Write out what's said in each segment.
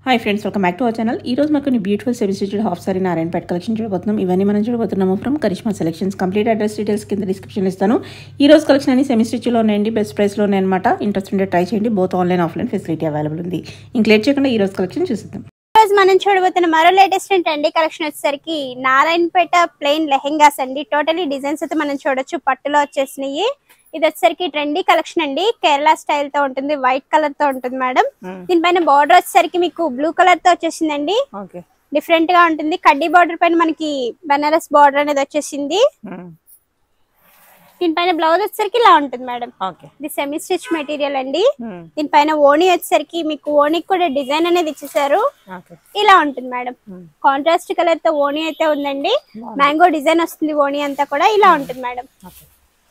Hi friends welcome back to our channel ఈ రోజు మనకు కొన్ని beautiful semi stitched half saree Narayanpet collection చూడబోతున్నాం ఇవన్నీ మనం చూడబోతున్నాము from Karishma selections complete address details కింద డిస్క్రిప్షన్ ఇస్తాను ఈ రోజు కలెక్షన్ అన్ని సెమీ స్టిచ్లో ఉన్నాయండి బెస్ట్ ప్రైస్లో ఉన్నాయన్నమాట ఇంట్రెస్ట్ ఉంటే ట్రై చేయండి both online offline facility available ఉంది ఇంక లేట్ చేయకుండా ఈ రోజు కలెక్షన్ చూసిద్దాం రోజు మనం చూడబోతున్న మరో లేటెస్ట్ అండి కలెక్షన్ వచ్చేసరికి నారాయణపేట ప్లెయిన్ లెహెంగాస్ అండి టోటలీ డిజైన్స్ అయితే మనం చూడొచ్చు పట్టులో వచ్చేసినాయి ఇది వచ్చేసరికి ట్రెండీ కలెక్షన్ అండి కేరళ స్టైల్ తో ఉంటుంది వైట్ కలర్ తో ఉంటుంది మేడం దీనిపైన బార్డర్ వచ్చేసరికి మీకు బ్లూ కలర్ తో వచ్చేసిందండి ఓకే డిఫరెంట్ గా ఉంటుంది కడ్డీ బార్డర్ పైన మనకి బనారస్ బార్డర్ అనేది వచ్చేసింది దీనిపైన బ్లౌజ్ వచ్చేసరికి ఇలా ఉంటుంది మేడం ఓకే ఇది సెమీ స్టిచ్ మెటీరియల్ అండి దీనిపైన ఓణి వచ్చేసరికి మీకు ఓణికి కూడా డిజైన్ అనేది ఇచ్చేసారు ఓకే ఇలా ఉంటుంది మేడం కాంట్రాస్ట్ కలర్ తో ఓణి అయితే ఉందండి మ్యాంగో డిజైన్ వస్తుంది ఓణి అంతా కూడా ఇలా ఉంటుంది మేడం ఓకే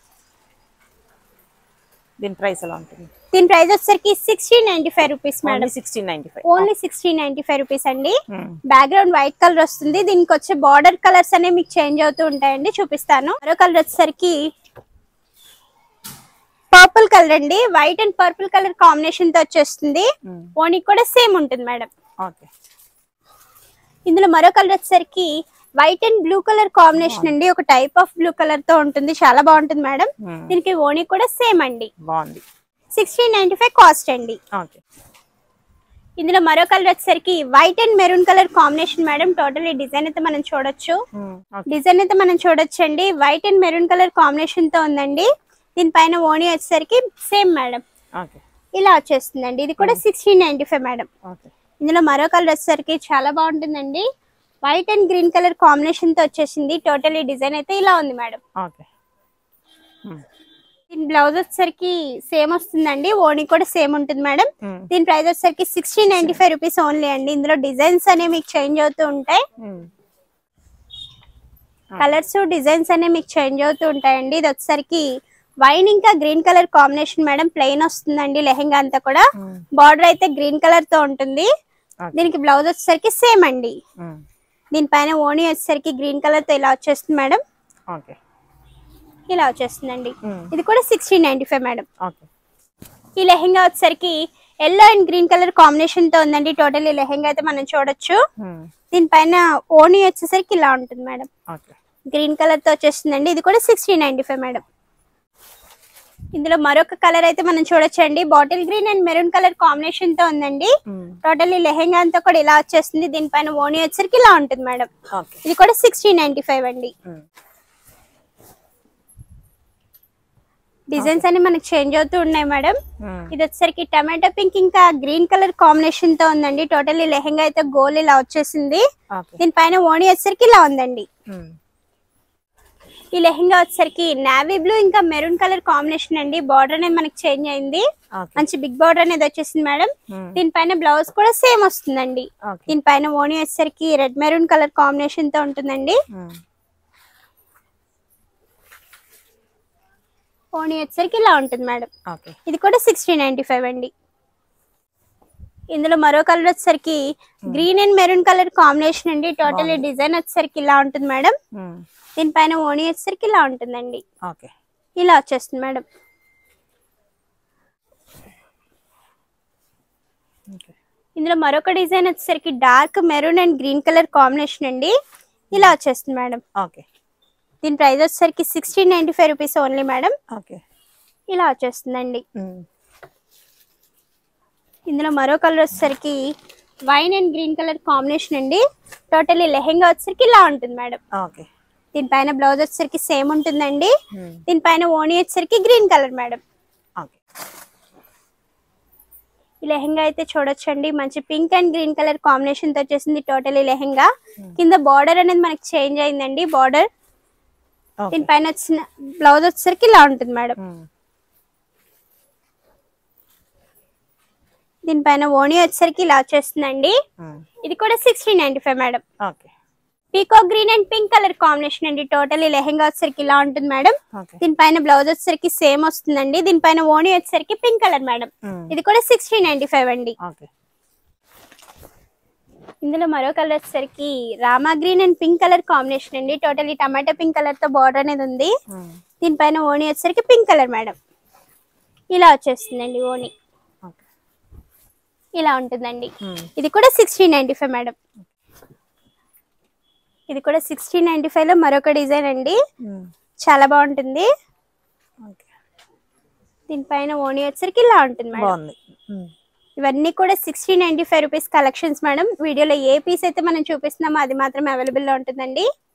దీని ప్రైస్ ఎలా ఉంటుంది దీని ప్రైస్ వచ్చేసరికి sixteen ninety five rupees madam sixteen ninety five only sixteen ninety five rupees అండి బ్యాక్గ్రౌండ్ వైట్ కలర్ వస్తుంది దీనికి వచ్చే బార్డర్ కలర్స్ అనేవి మీకు చేంజ్ అవుతూ ఉంటాయండి చూపిస్తాను మరో కలర్ వచ్చేసరికి పర్పుల్ కలర్ అండి white and purple colour combination తో వచ్చేస్తుంది ఓనికి కూడా సేమ్ ఉంటుంది మేడం ఓకే ఇందులో మరో కలర్ వచ్చేసరికి white and blue colour combination అండి ఒక టైప్ ఆఫ్ బ్లూ కలర్ తో ఉంటుంది చాలా బాగుంటుంది మేడం దీనికి ఓణి కూడా సేమ్ అండి బాగుంది సిక్స్టీన్ నైన్టీ ఫైవ్ కాస్ట్ అండి ఓకే ఇందులో మరో కలర్ వచ్చేసరికి white and maroon colour combination madam total ఈ డిజైన్ అయితే మనం చూడొచ్చు డిజైన్ అయితే మనం చూడొచ్చు అండి white and maroon colour combination తో ఉందండి దీనిపైన ఓణి వచ్చేసరికి సేమ్ మేడం ఓకే ఇలా వచ్చేస్తుందండి ఇది కూడా sixteen ninety five madam okay ఇందులో మరో కలర్ వచ్చేసరికి చాలా బాగుంటుందండి white and green colour combination తో వచ్చేసింది టోటల్ ఈ డిజైన్ అయితే ఇలా ఉంది మేడం ఓకే దీని బ్లౌజ్ వచ్చేసరికి సేమ్ వస్తుందండి ఓణి కూడా సేమ్ ఉంటుంది మేడం దీని ప్రైస్ వచ్చేసరికి sixteen ninety five rupees only అండి ఇందులో డిజైన్స్ అనేవి మీకు చేంజ్ అవుతూ ఉంటాయి కలర్స్ డిజైన్స్ అనేవి మీకు చేంజ్ అవుతూ ఉంటాయండి ఇది వచ్చేసరికి వైన్ ఇంకా green colour combination madam plain వస్తుందండి లెహెంగా అంతా కూడా బార్డర్ అయితే గ్రీన్ కలర్ తో ఉంటుంది దీనికి బ్లౌజ్ వచ్చేసరికి సేమ్ అండి దీనిపైన ఓణి వచ్చేసరికి గ్రీన్ కలర్ తో ఇలా వచ్చేస్తుంది మేడం ఓకే ఇలా వచ్చేస్తుందండి ఇది కూడా sixteen ninety five madam okay ఈ లెహెంగా వచ్చేసరికి yellow and green colour combination తో ఉందండి టోటల్ ఈ లెహెంగా అయితే మనం చూడొచ్చు దీనిపైన ఓణి వచ్చేసరికి ఇలా ఉంటుంది మేడం ఓకే గ్రీన్ కలర్ తో వచ్చేస్తుందండి ఇది కూడా సిక్స్టీన్ నైన్టీ ఫైవ్ మేడం ఇందులో మరొక కలర్ అయితే మనం చూడొచ్చండి bottle green and maroon colour combination తో ఉందండి టోటల్ ఈ లెహెంగా అంతా కూడా ఇలా వచ్చేస్తుంది దీనిపైన ఓణి వచ్చేసరికి ఇలా ఉంటుంది మేడం ఓకే ఇది కూడా సిక్స్టీన్ నైన్టీ ఫైవ్ అండి డిజైన్స్ అన్ని మనకి చేంజ్ అవుతూ ఉన్నాయి మేడం ఇది వచ్చేసరికి టమాటో పింక్ ఇంకా గ్రీన్ కలర్ కాంబినేషన్ తో ఉందండి టోటల్ ఈ లెహెంగా అయితే గోల్ ఇలా వచ్చేసింది ఓకే దీనిపైన ఓణి వచ్చేసరికి ఇలా ఉందండి ఈ లెహెంగా వచ్చేసరికి నావీ బ్లూ ఇంకా మెరూన్ కలర్ కాంబినేషన్ అండి బార్డర్ అనేది మనకి చేంజ్ అయింది ఓకే మంచి బిగ్ బార్డర్ అనేది వచ్చేసింది మేడం దీనిపైన బ్లౌజ్ కూడా సేమ్ వస్తుందండి ఓకే దీనిపైన ఓణి వచ్చేసరికి రెడ్ మెరూన్ కలర్ కాంబినేషన్ తో ఉంటుందండి ఓణి వచ్చేసరికి ఇలా ఉంటుంది మేడం ఓకే ఇది కూడా సిక్స్టీ నైన్టీ ఫైవ్ అండి ఇందులో మరో కలర్ వచ్చేసరికి green and maroon colour combination అండి టోటల్ డిజైన్ వచ్చేసరికి ఇలా ఉంటుంది మేడం దీనిపైన ఓణి వచ్చేసరికి ఇలా ఉంటుందండి ఓకే ఇలా వచ్చేస్తుంది మేడం ఓకే ఇందులో మరొక డిజైన్ వచ్చేసరికి dark maroon and green colour combination అండి ఇలా వచ్చేస్తుంది మేడం ఓకే దీని ప్రైస్ వచ్చేసరికి sixteen ninety five rupees only madam okay ఇలా వచ్చేస్తుందండి ఇందులో మరో కలర్ వచ్చేసరికి wine and green colour combination అండి టోటల్ లెహెంగా వచ్చేసరికి ఇలా ఉంటుంది మేడం ఓకే దీనిపైన బ్లౌజ్ వచ్చేసరికి సేమ్ ఉంటుందండి దీనిపైన ఓణి వచ్చేసరికి గ్రీన్ కలర్ మేడం ఓకే ఈ లెహెంగా అయితే చూడొచ్చండి మంచి pink and green colour combination తో వచ్చేసింది టోటల్ ఈ లెహెంగా కింద బార్డర్ అనేది మనకి చేంజ్ అయిందండి బార్డర్ ఓకే దీనిపైన వచ్చిన బ్లౌజ్ వచ్చేసరికి ఇలా ఉంటుంది మేడం దీనిపైన ఓణి వచ్చేసరికి ఇలా వచ్చేస్తుందండి ఇది కూడా sixteen ninety five madam okay peacock green and pink colour combination అండి టోటల్ ఈ లెహెంగా వచ్చేసరికి ఇలా ఉంటుంది మేడం ఓకే దీనిపైన బ్లౌజ్ వచ్చేసరికి సేమ్ వస్తుందండి దీనిపైన ఓణి వచ్చేసరికి పింక్ కలర్ మేడం ఇది కూడా సిక్స్టీన్ నైన్టీ ఫైవ్ అండి ఓకే ఇందులో మరో కలర్ వచ్చేసరికి rama green and pink colour combination అండి టోటల్ ఈ టమాటో పింక్ కలర్ తో బార్డర్ అనేది ఉంది దీనిపైన ఓణి వచ్చేసరికి పింక్ కలర్ మేడం ఇలా వచ్చేస్తుందండి ఓణి ఓకే ఇలా ఉంటుందండి ఇది కూడా సిక్స్టీన్ నైన్టీ ఫైవ్ మేడం ఇది కూడా సిక్స్టీన్ నైన్టీ ఫైవ్ లో మరొక డిజైన్ అండి చాలా బాగుంటుంది ఓకే దీనిపైన ఓణి వచ్చరికి ఇలా ఉంటుంది మేడం బాగుంది ఉమ్. ఇవన్నీ కూడా sixteen ninety five rupees collections madam వీడియోలో ఏ పీస్ అయితే మనం చూపిస్తున్నామో అది మాత్రమే అవైలబుల్ లో ఉంటుందండి